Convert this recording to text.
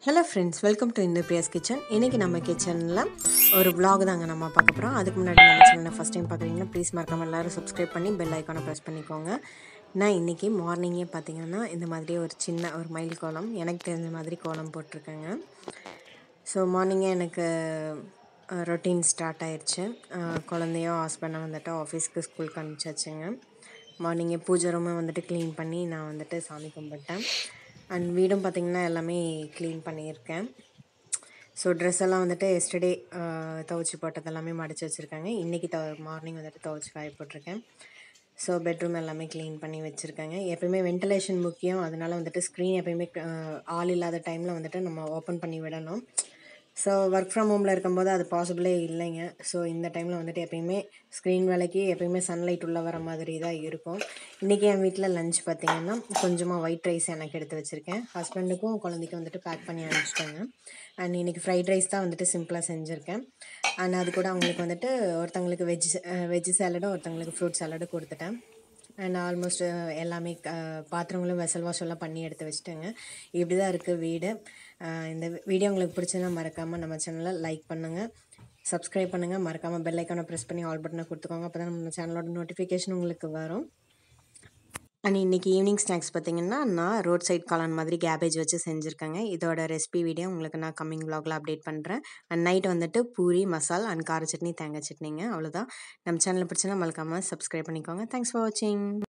hello friends welcome to இந்த பிரியாஸ் kitchen இன்றைக்கி நம்ம கிச்சனில் ஒரு vlog தாங்க நம்ம பார்க்க போகிறோம் அதுக்கு முன்னாடி நம்ம சேனலை ஃபஸ்ட் டைம் பார்க்குறீங்கன்னா ப்ளீஸ் மறக்காமல் எல்லோரும் சப்ஸ்கிரைப் பண்ணி பெல் ஐக்கானை ப்ரெஸ் பண்ணிக்கோங்க நான் இன்றைக்கி மார்னிங்கே பார்த்தீங்கன்னா இந்த மாதிரி ஒரு சின்ன ஒரு மயில் கோலம் எனக்கு தெரிஞ்ச மாதிரி கோலம் போட்டிருக்கேங்க ஸோ மார்னிங்கே எனக்கு ரொட்டீன் ஸ்டார்ட் ஆயிடுச்சு அஹ், குழந்தையும் ஹஸ்பண்டும் வந்துட்டு ஆஃபீஸ்க்கு ஸ்கூலுக்கு அனுப்பிச்சாச்சுங்க மார்னிங்கே பூஜை ரூமை வந்துட்டு க்ளீன் பண்ணி நான் வந்துட்டு சாமி கும்பிட்டேன் அண்ட் வீடும் பார்த்திங்கன்னா எல்லாமே க்ளீன் பண்ணியிருக்கேன் ஸோ ட்ரெஸ் எல்லாம் வந்துட்டு எஸ்டர்டே துவைச்சி போட்டது எல்லாமே மடித்து வச்சுருக்காங்க இன்றைக்கி த மார்னிங் வந்துட்டு துவைச்சி காய போட்டிருக்கேன் ஸோ பெட்ரூம் எல்லாமே க்ளீன் பண்ணி வச்சுருக்காங்க எப்பயுமே வென்டிலேஷன் முக்கியம் அதனால வந்துட்டு ஸ்க்ரீன் எப்பயுமே அஹ், ஆள் இல்லாத டைமில் வந்துட்டு நம்ம ஓப்பன் பண்ணி விடணும் ஸோ ஒர்க் ஃப்ரம் ஹோமில் இருக்கும்போது அது பாசிபிளே இல்லைங்க ஸோ இந்த டைமில் வந்துட்டு எப்பயுமே ஸ்க்ரீன் வேலைக்கு எப்பயுமே சன்லைட் உள்ளே வர மாதிரி தான் இருக்கும் இன்றைக்கி என் வீட்டில் லஞ்ச் பார்த்தீங்கன்னா கொஞ்சமாக ஒயிட் ரைஸ் எனக்கு எடுத்து வச்சுருக்கேன் ஹஸ்பண்டுக்கும் குழந்தைக்கும் வந்துட்டு பேக் பண்ணி அனுப்பிச்சிட்டாங்க அண்ட் இன்றைக்கி ஃப்ரைட் ரைஸ் தான் வந்துட்டு சிம்பிளாக செஞ்சுருக்கேன் அண்ட் அது கூட அவங்களுக்கு வந்துட்டு ஒருத்தங்களுக்கு வெஜ் வெஜ் சாலடும் ஒருத்தங்களுக்கு ஃப்ரூட் சாலடும் கொடுத்துட்டேன் அண்ட் ஆல்மோஸ்ட் எல்லாமே அஹ், பாத்திரங்களும் வெசல் வாஷ் எல்லாம் பண்ணி எடுத்து வச்சுட்டேங்க இப்படி தான் இருக்குது வீடு அஹ், இந்த வீடியோ உங்களுக்கு பிடிச்சதுன்னா மறக்காமல் நம்ம சேனலை லைக் பண்ணுங்கள் சப்ஸ்கிரைப் பண்ணுங்கள் மறக்காமல் பெல் ஐக்கானை ப்ரெஸ் பண்ணி ஆல் பட்டனை கொடுத்துக்கோங்க அப்போ தான் நம்ம சேனலோட நோட்டிஃபிகேஷன் உங்களுக்கு வரும் அண்ட் இன்றைக்கி ஈவினிங் ஸ்நாக்ஸ் பார்த்தீங்கன்னா நான் ரோட் சைட் காளான் மாதிரி கேபேஜ் வச்சு செஞ்சுருக்கேங்க இதோட ரெசிபி வீடியோ உங்களுக்கு நான் கம்மிங் vlogல அப்டேட் பண்ணுறேன் அண்ட் நைட் வந்துட்டு பூரி மசால் அண்ட் கார சட்னி தேங்காய் சட்னிங்க அவ்வளோதான் நம்ம சேனலை பிடிச்சனா மறக்காமல் சப்ஸ்கிரைப் பண்ணிக்கோங்க தேங்க்ஸ் ஃபார் வாட்சிங்